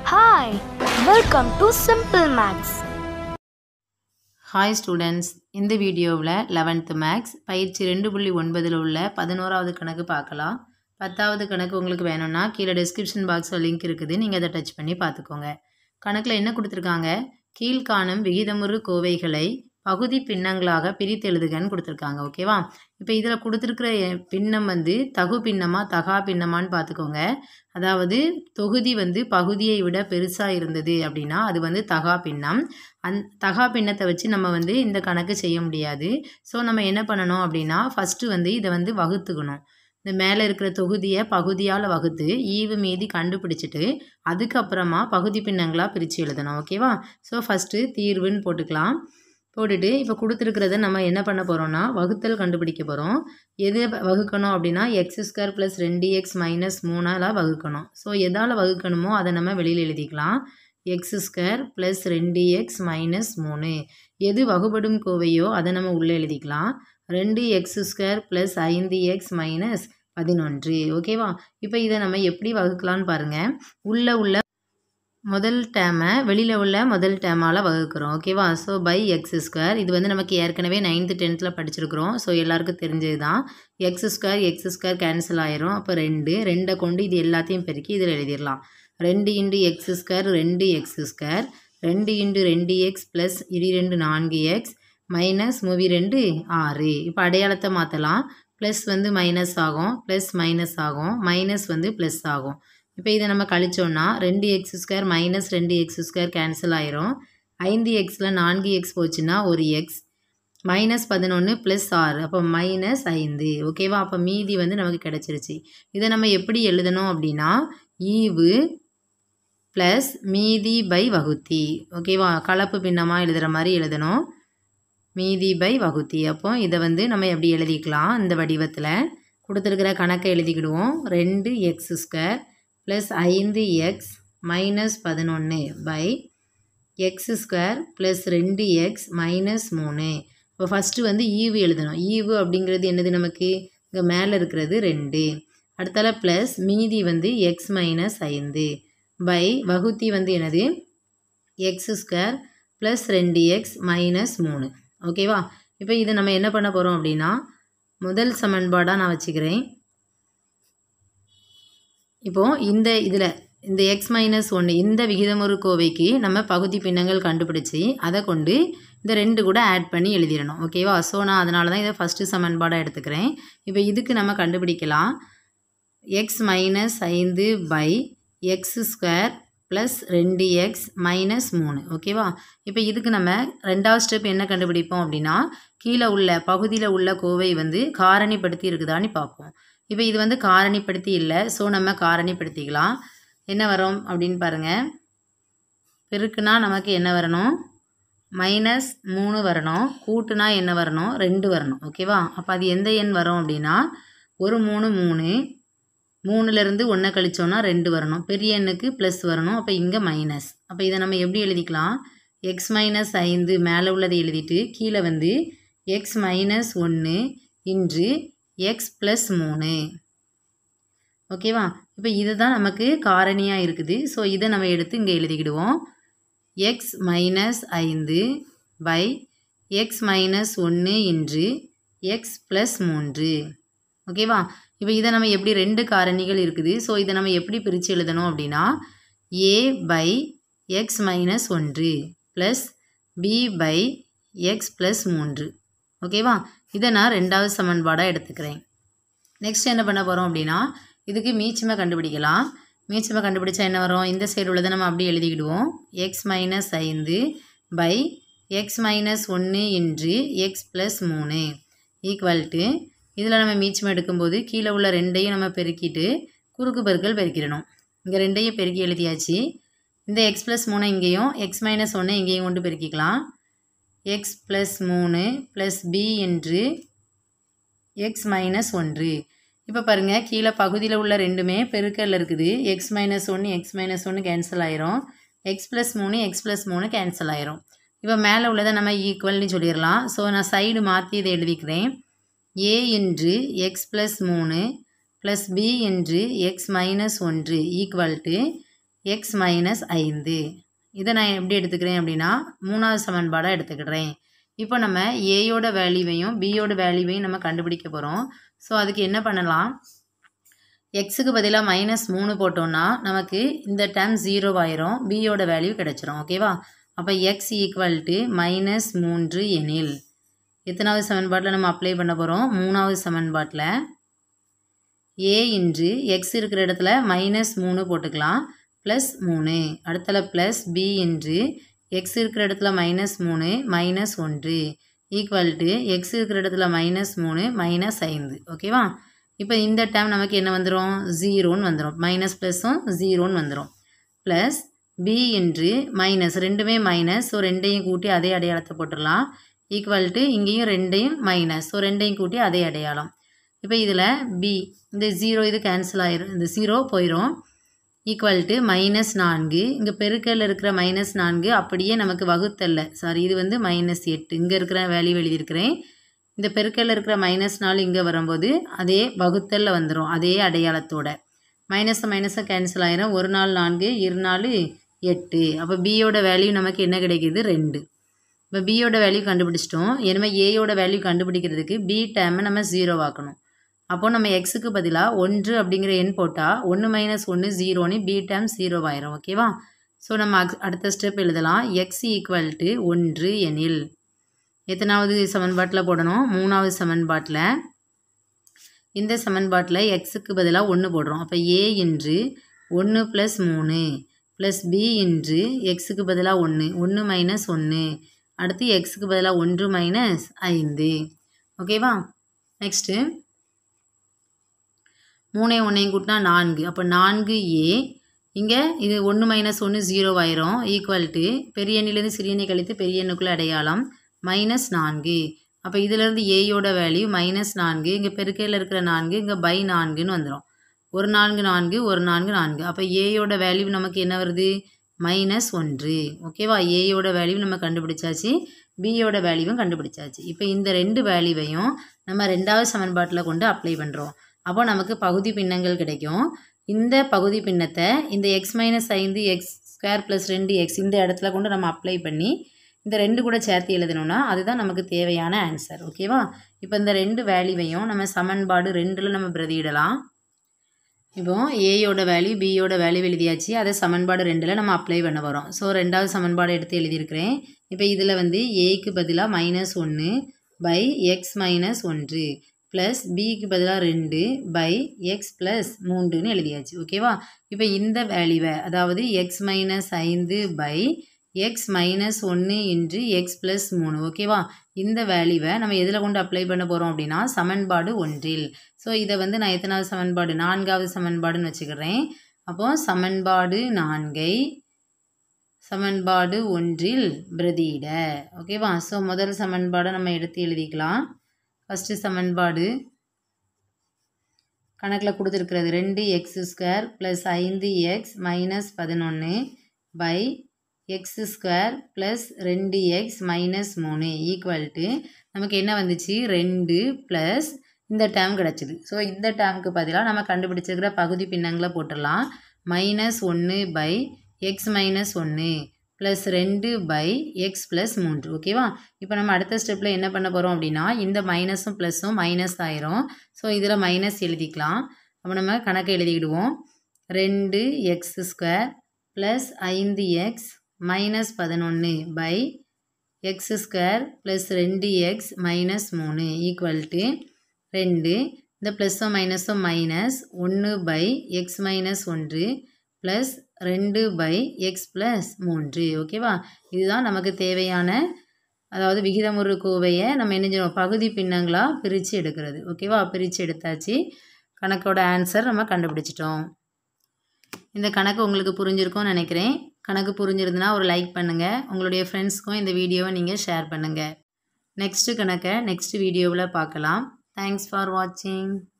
Hi, welcome to Simple Maths. Hi students இந்த வீடியோவில் eleventh maths பயிற்சி ரெண்டு புள்ளி ஒன்பதில் உள்ள பதினோராவது கணக்கு பார்க்கலாம் பத்தாவது கணக்கு உங்களுக்கு வேணும்னா கீழே டிஸ்கிரிப்ஷன் பாக்ஸில் லிங்க் இருக்குது நீங்கள் அதை டச் பண்ணி பார்த்துக்கோங்க கணக்கில் என்ன கொடுத்துருக்காங்க கீழ்காணும் விகிதமுறு கோவைகளை பகுதி பின்னங்களாக பிரித்து எழுதுகன்னு கொடுத்துருக்காங்க ஓகேவா இப்போ இதில் கொடுத்துருக்குற எ- பின்னம் வந்து தகு பின்னமா தகா பின்னமான்னு பார்த்துக்கோங்க அதாவது தொகுதி வந்து பகுதியை விட பெருசாக இருந்தது அப்படின்னா அது வந்து தகா பின்னம் அந் தகா பின்னத்தை வச்சு நம்ம வந்து இந்த கணக்கு செய்ய முடியாது ஸோ நம்ம என்ன பண்ணணும் அப்படின்னா ஃபஸ்ட்டு வந்து இதை வந்து வகுத்துக்கணும் இந்த மேலே இருக்கிற தொகுதியை பகுதியால் வகுத்து ஈவு மீதி கண்டுபிடிச்சிட்டு அதுக்கப்புறமா பகுதி பின்னங்களாக பிரித்து எழுதணும் ஓகேவா ஸோ ஃபஸ்ட்டு தீர்வுன்னு போட்டுக்கலாம் போட்டுட்டு இப்போ கொடுத்துருக்கிறத நம்ம என்ன பண்ண போகிறோம்னா வகுத்தல் கண்டுபிடிக்க போகிறோம் எது வகுக்கணும் அப்படின்னா எக்ஸ் ஸ்கொயர் ப்ளஸ் ரெண்டு எக்ஸ் மைனஸ் மூணால் வகுக்கணும் ஸோ எதால் வகுக்கணுமோ அதை நம்ம வெளியில் எழுதிக்கலாம் எக்ஸ் ஸ்கொயர் ப்ளஸ் ரெண்டு எக்ஸ் மைனஸ் மூணு எது வகுபடும் கோவையோ அதை நம்ம உள்ளே எழுதிக்கலாம் ரெண்டு எக்ஸ் ஸ்கொயர் ப்ளஸ் ஐந்து எக்ஸ் மைனஸ் பதினொன்று ஓகேவா இப்போ இதை நம்ம எப்படி வகுக்கலாம்னு பாருங்கள் உள்ளே உள்ள முதல் டேமை வெளியில் உள்ள முதல் டேமால் வகுக்கிறோம் ஓகேவா ஸோ பை எக்ஸ் ஸ்கொயர் இது வந்து நமக்கு ஏற்கனவே நைன்த்து டென்த்தில் படிச்சிருக்கிறோம் ஸோ எல்லாருக்கும் தெரிஞ்சது தான் X square X square cancel ஆயிரும் அப்போ ரெண்டு ரெண்டை கொண்டு இது எல்லாத்தையும் பெருக்கி இதில் எழுதிடலாம் ரெண்டு இன்டு எக்ஸ் ஸ்கொயர் ரெண்டு எக்ஸ் ஸ்கொயர் ரெண்டு இன்டு ரெண்டு எக்ஸ் ப்ளஸ் இரு ரெண்டு நான்கு எக்ஸ் மைனஸ் மூவி ரெண்டு ஆறு இப்போ அடையாளத்தை மாற்றலாம் ப்ளஸ் வந்து மைனஸ் ஆகும் ப்ளஸ் மைனஸ் ஆகும் மைனஸ் வந்து ப்ளஸ் ஆகும் இப்போ இதை நம்ம கழிச்சோம்னா ரெண்டு எக்ஸ் ஸ்கொயர் மைனஸ் ரெண்டு எக்ஸ் ஸ்கொயர் கேன்சல் ஆயிரும் ஐந்து எக்ஸில் நான்கு எக்ஸ் போச்சுன்னா ஒரு எக்ஸ் மைனஸ் பதினொன்று ப்ளஸ் ஆறு அப்போ மைனஸ் ஐந்து ஓகேவா அப்போ மீதி வந்து நமக்கு கிடச்சிருச்சு இதை நம்ம எப்படி எழுதணும் அப்படின்னா ஈவு ப்ளஸ் மீதி பை வகுத்தி ஓகேவா கலப்பு பின்னமாக எழுதுகிற மாதிரி எழுதணும் மீதி பை வகுத்தி அப்போ இதை வந்து நம்ம எப்படி எழுதிக்கலாம் இந்த வடிவத்தில் கொடுத்துருக்கிற கணக்கை எழுதிக்கிடுவோம் ரெண்டு எக்ஸ் ஸ்கொயர் ப்ளஸ் ஐந்து எக்ஸ் மைனஸ் பதினொன்று பை எக்ஸ் ஸ்கொயர் ப்ளஸ் ரெண்டு எக்ஸ் மைனஸ் மூணு இப்போ ஃபஸ்ட்டு வந்து ஈவு எழுதணும் ஈவு அப்படிங்கிறது என்னது நமக்கு இங்கே மேலே இருக்கிறது ரெண்டு அடுத்தால ப்ளஸ் மீதி வந்து எக்ஸ் மைனஸ் ஐந்து பை வகுத்தி வந்து என்னது எக்ஸ் ஸ்கொயர் ப்ளஸ் ரெண்டு எக்ஸ் மைனஸ் மூணு ஓகேவா இப்போ இதை நம்ம என்ன பண்ண போகிறோம் அப்படின்னா முதல் சமன்பாடாக நான் வச்சுக்கிறேன் இப்போது இந்த இதில் இந்த எக்ஸ் மைனஸ் ஒன்று இந்த விகிதமுறு கோவைக்கு நம்ம பகுதி பின்னங்கள் கண்டுபிடிச்சி அதை கொண்டு இந்த ரெண்டு கூட ஆட் பண்ணி எழுதிடணும் ஓகேவா ஸோ நான் அதனால தான் இதை ஃபஸ்ட்டு சமன்பாடாக எடுத்துக்கிறேன் இப்போ இதுக்கு நம்ம கண்டுபிடிக்கலாம் எக்ஸ் மைனஸ் ஐந்து பை எக்ஸ் ஸ்கொயர் ப்ளஸ் ரெண்டு எக்ஸ் மைனஸ் மூணு ஓகேவா இப்போ இதுக்கு நம்ம ரெண்டாவது ஸ்டெப் என்ன கண்டுபிடிப்போம் அப்படின்னா கீழே உள்ள பகுதியில் உள்ள கோவை வந்து காரணிப்படுத்தி இருக்குதான்னு பார்ப்போம் இப்போ இது வந்து காரணிப்படுத்தி இல்லை ஸோ நம்ம காரணிப்படுத்திக்கலாம் என்ன வரும் அப்படின்னு பாருங்கள் பெருக்குனா நமக்கு என்ன வரணும் மைனஸ் மூணு வரணும் கூட்டுனா என்ன வரணும் ரெண்டு வரணும் ஓகேவா அப்போ அது எந்த எண் வரும் அப்படின்னா ஒரு மூணு மூணு மூணுலேருந்து ஒன்றை கழிச்சோன்னா ரெண்டு வரணும் பெரிய எண்ணுக்கு ப்ளஸ் வரணும் அப்போ இங்கே மைனஸ் அப்போ இதை நம்ம எப்படி எழுதிக்கலாம் எக்ஸ் மைனஸ் ஐந்து மேலே உள்ளதை எழுதிட்டு கீழே வந்து எக்ஸ் மைனஸ் ஒன்று இன்று எக்ஸ் ப்ளஸ் மூணு ஓகேவா இப்போ இதுதான் நமக்கு காரணியாக இருக்குது ஸோ இதை நம்ம எடுத்து இங்கே எழுதிக்கிடுவோம் எக்ஸ் மைனஸ் ஐந்து பை எக்ஸ் மைனஸ் ஒன்று இன்று எக்ஸ் ப்ளஸ் மூன்று ஓகேவா இப்போ இதை நம்ம எப்படி ரெண்டு காரணிகள் இருக்குது ஸோ இதை நம்ம எப்படி பிரித்து எழுதணும் அப்படின்னா ஏ பை எக்ஸ் மைனஸ் ஒன்று plus B by x plus மூன்று ஓகேவா இதை நான் ரெண்டாவது சமன்பாடாக எடுத்துக்கிறேன் நெக்ஸ்ட் என்ன பண்ண போகிறோம் அப்படின்னா இதுக்கு மீச்சமை கண்டுபிடிக்கலாம் மீச்சமை கண்டுபிடிச்சா என்ன வரும் இந்த சைடு உள்ளதை நம்ம அப்படியே எழுதிக்கிடுவோம் எக்ஸ் மைனஸ் ஐந்து பை எக்ஸ் மைனஸ் ஒன்று இன்று எக்ஸ் ப்ளஸ் மூணு ஈக்குவல் டு இதில் நம்ம மீச்சம் எடுக்கும்போது கீழே உள்ள ரெண்டையும் நம்ம பெருக்கிட்டு குறுக்கு பெருக்கல் பெருக்கிடணும் இங்கே ரெண்டையும் பெருக்கி எழுதியாச்சு இந்த எக்ஸ் ப்ளஸ் மூணை இங்கேயும் எக்ஸ் மைனஸ் ஒன்று இங்கேயும் கொண்டு பெருக்கிக்கலாம் எக்ஸ் ப்ளஸ் மூணு plus B into x minus ஒன்று இப்போ பாருங்கள் கீழே பகுதியில் உள்ள ரெண்டுமே பெருக்கல்ல இருக்குது எக்ஸ் மைனஸ் ஒன்று எக்ஸ் மைனஸ் ஒன்று கேன்சல் ஆயிரும் எக்ஸ் ப்ளஸ் மூணு எக்ஸ் ப்ளஸ் மூணு கேன்சல் ஆயிரும் இப்போ மேலே உள்ளதை நம்ம ஈக்குவல்னு சொல்லிடலாம் ஸோ நான் சைடு மாற்றி இதை எழுதிக்கிறேன் ஏ இன்று எக்ஸ் ப்ளஸ் மூணு plus B into x minus ஒன்று ஈக்குவல் டு எக்ஸ் மைனஸ் ஐந்து இதை நான் எப்படி எடுத்துக்கிறேன் அப்படின்னா மூணாவது சமன்பாடாக எடுத்துக்கிறேன் இப்போ நம்ம ஏயோட வேல்யூவையும் பியோட வேல்யூவையும் நம்ம கண்டுபிடிக்க போகிறோம் ஸோ அதுக்கு என்ன பண்ணலாம் எக்ஸுக்கு பதிலாக மைனஸ் மூணு போட்டோம்னா நமக்கு இந்த டேர்ம் ஜீரோ ஆயிரும் பியோட வேல்யூ கிடச்சிரும் ஓகேவா அப்போ எக்ஸ் ஈக்குவல் டு மைனஸ் மூன்று எனில் எத்தனாவது சமன்பாட்டில் நம்ம அப்ளை பண்ண போகிறோம் மூணாவது சமன்பாட்டில் ஏ இன்று எக்ஸ் இருக்கிற இடத்துல மைனஸ் மூணு போட்டுக்கலாம் ப்ளஸ் மூணு அடுத்தல ப்ளஸ் பி இன்று எக்ஸ் இருக்கிற இடத்துல மைனஸ் மூணு மைனஸ் ஒன்று ஈக்குவல் டு எக்ஸ் இருக்கிற இடத்துல மைனஸ் மூணு மைனஸ் ஐந்து ஓகேவா இப்போ இந்த டைம் நமக்கு என்ன வந்துடும் ஜீரோன்னு வந்துடும் மைனஸ் ப்ளஸ்ஸும் ஜீரோன்னு வந்துடும் ப்ளஸ் பி என்று மைனஸ் ரெண்டுமே மைனஸ் ஸோ ரெண்டையும் கூட்டி அதே அடையாளத்தை போட்டுடலாம் ஈக்குவல் டு இங்கேயும் ரெண்டையும் மைனஸ் ஸோ ரெண்டையும் கூட்டி அதே அடையாளம் இப்போ இதில் பி இந்த ஜீரோ இது கேன்சல் ஆயிரும் இந்த ஜீரோ போயிடும் ஈக்குவல் டு மைனஸ் நான்கு இங்கே பெருக்கல்ல இருக்கிற மைனஸ் நான்கு அப்படியே நமக்கு வகுத்தல்ல சாரி இது வந்து மைனஸ் எட்டு இங்கே இருக்கிற வேல்யூ எழுதியிருக்கிறேன் இந்த பெருக்கல்ல இருக்கிற மைனஸ் நாலு இங்கே வரும்போது அதே வகுத்தல்ல வந்துடும் அதே அடையாளத்தோட மைனஸை மைனஸை கேன்சல் ஆயிரும் ஒரு நாள் நான்கு இரு நாலு எட்டு அப்போ பியோட வேல்யூ நமக்கு என்ன கிடைக்கிது ரெண்டு இப்போ பியோட வேல்யூ கண்டுபிடிச்சிட்டோம் எனவே ஏயோட வேல்யூ கண்டுபிடிக்கிறதுக்கு பி டேமை நம்ம ஜீரோ ஆக்கணும் அப்போ நம்ம எக்ஸுக்கு பதிலாக ஒன்று அப்படிங்கிற எண் போட்டால் ஒன்று மைனஸ் ஒன்று ஜீரோன்னு பி டேம் ஜீரோ ஆயிரும் ஓகேவா ஸோ நம்ம அக்- அடுத்த ஸ்டெப் எழுதலாம் எக்ஸ் ஈக்குவல் டு ஒன்று எனில் எத்தனாவது சமன்பாட்டில் போடணும் மூணாவது சமன்பாட்டில் இந்த சமன்பாட்டில் எக்ஸுக்கு பதிலாக ஒன்று போடுறோம் அப்போ ஏ இன்று ஒன்று ப்ளஸ் மூணு ப்ளஸ் பி இன்று எக்ஸுக்கு பதிலாக ஒன்று ஒன்று மைனஸ் ஒன்று அடுத்து எக்ஸுக்கு பதிலாக ஒன்று மைனஸ் ஐந்து ஓகேவா நெக்ஸ்ட்டு மூணையும் ஒன்றையும் கூட்டினா நான்கு அப்போ நான்கு ஏ இங்கே இது ஒன்று மைனஸ் ஒன்று ஜீரோ ஆயிரும் ஈக்குவல் டு பெரிய எண்ணிலேருந்து சிறிய எண்ணை கழித்து பெரிய எண்ணுக்குள்ள அடையாளம் மைனஸ் நான்கு அப்போ இதிலேருந்து ஏயோட வேல்யூ மைனஸ் நான்கு இங்கே பெருக்கையில் இருக்கிற நான்கு இங்கே பை நான்குன்னு வந்துடும் ஒரு நான்கு நான்கு ஒரு நான்கு நான்கு அப்போ ஏயோட வேல்யூ நமக்கு என்ன வருது மைனஸ் ஒன்று ஓகேவா ஏயோட வேல்யூ நம்ம கண்டுபிடிச்சாச்சு பியோட வேல்யூவும் கண்டுபிடிச்சாச்சு இப்போ இந்த ரெண்டு வேல்யூவையும் நம்ம ரெண்டாவது சமன்பாட்டில் கொண்டு அப்ளை பண்ணுறோம் அப்போ நமக்கு பகுதி பின்னங்கள் கிடைக்கும் இந்த பகுதி பின்னத்தை இந்த எக்ஸ் மைனஸ் ஐந்து எக்ஸ் ஸ்கொயர் ப்ளஸ் ரெண்டு எக்ஸ் இந்த இடத்துல கொண்டு நம்ம அப்ளை பண்ணி இந்த ரெண்டு கூட சேர்த்து எழுதணும்னா அதுதான் நமக்கு தேவையான ஆன்சர் ஓகேவா இப்போ இந்த ரெண்டு வேல்யூவையும் நம்ம சமன்பாடு ரெண்டில் நம்ம பிரதியிடலாம் இப்போ ஏயோட வேல்யூ பியோட வேல்யூ எழுதியாச்சு அதை சமன்பாடு ரெண்டில் நம்ம அப்ளை பண்ண வரோம் ஸோ ரெண்டாவது சமன்பாடு எடுத்து எழுதியிருக்கிறேன் இப்போ இதில் வந்து ஏக்கு பதிலாக மைனஸ் ஒன்று பை எக்ஸ் மைனஸ் ஒன்று ப்ளஸ் பிக்கு பதிலாக ரெண்டு பை எக்ஸ் ப்ளஸ் மூன்றுன்னு எழுதியாச்சு ஓகேவா இப்போ இந்த வேல்யூவை அதாவது எக்ஸ் மைனஸ் ஐந்து பை எக்ஸ் மைனஸ் ஒன்று இன்று எக்ஸ் ப்ளஸ் மூணு ஓகேவா இந்த வேல்யூவை நம்ம எதில் கொண்டு அப்ளை பண்ண போகிறோம் அப்படின்னா சமன்பாடு ஒன்றில் ஸோ இதை வந்து நான் எத்தனாவது சமன்பாடு நான்காவது சமன்பாடுன்னு வச்சுக்கிறேன் அப்போ சமன்பாடு நான்கை சமன்பாடு ஒன்றில் பிரதியிட ஓகேவா ஸோ முதல் சமன்பாடை நம்ம எடுத்து எழுதிக்கலாம் ஃபஸ்ட்டு சமன்பாடு கணக்கில் கொடுத்துருக்கிறது ரெண்டு எக்ஸ் ஸ்கொயர் ப்ளஸ் ஐந்து எக்ஸ் மைனஸ் பதினொன்று பை எக்ஸ் ஸ்கொயர் ப்ளஸ் ரெண்டு எக்ஸ் மைனஸ் மூணு ஈக்குவல் டு நமக்கு என்ன வந்துச்சு ரெண்டு ப்ளஸ் இந்த டேர்ம் கிடச்சிது ஸோ இந்த டேர்முக்கு பதிலாக நம்ம கண்டுபிடிச்சிருக்கிற பகுதி பின்னங்களை போட்டுடலாம் மைனஸ் ஒன்று பை எக்ஸ் மைனஸ் ஒன்று ப்ளஸ் ரெண்டு பை எக்ஸ் ப்ளஸ் மூன்று ஓகேவா இப்போ நம்ம அடுத்த ஸ்டெப்பில் என்ன பண்ண போகிறோம் அப்படின்னா இந்த மைனஸும் ப்ளஸ்ஸும் மைனஸ் ஆயிரும் ஸோ இதில் மைனஸ் எழுதிக்கலாம் அப்போ நம்ம கணக்கு எழுதிக்கிடுவோம் ரெண்டு எக்ஸ் ஸ்கொயர் ப்ளஸ் ஐந்து எக்ஸ் மைனஸ் பதினொன்று பை எக்ஸ் ஸ்கொயர் ப்ளஸ் ரெண்டு எக்ஸ் மைனஸ் மூணு ஈக்குவல் டு ரெண்டு இந்த ப்ளஸ்ஸும் மைனஸும் மைனஸ் ஒன்று பை எக்ஸ் மைனஸ் ஒன்று ப்ளஸ் ரெண்டு பை எக்ஸ் ப்ளஸ் மூன்று ஓகேவா இதுதான் நமக்கு தேவையான அதாவது விகிதமுறு கோவையை நம்ம என்ன செய்யணும் பகுதி பின்னங்களாக பிரித்து எடுக்கிறது ஓகேவா பிரித்து எடுத்தாச்சு கணக்கோட ஆன்சர் நம்ம கண்டுபிடிச்சிட்டோம் இந்த கணக்கு உங்களுக்கு புரிஞ்சிருக்கும்னு நினைக்கிறேன் கணக்கு புரிஞ்சிருந்துன்னா ஒரு லைக் பண்ணுங்கள் உங்களுடைய ஃப்ரெண்ட்ஸ்க்கும் இந்த வீடியோவை நீங்கள் ஷேர் பண்ணுங்கள் நெக்ஸ்ட்டு கணக்கை நெக்ஸ்ட் வீடியோவில் பார்க்கலாம் தேங்க்ஸ் ஃபார் வாட்சிங்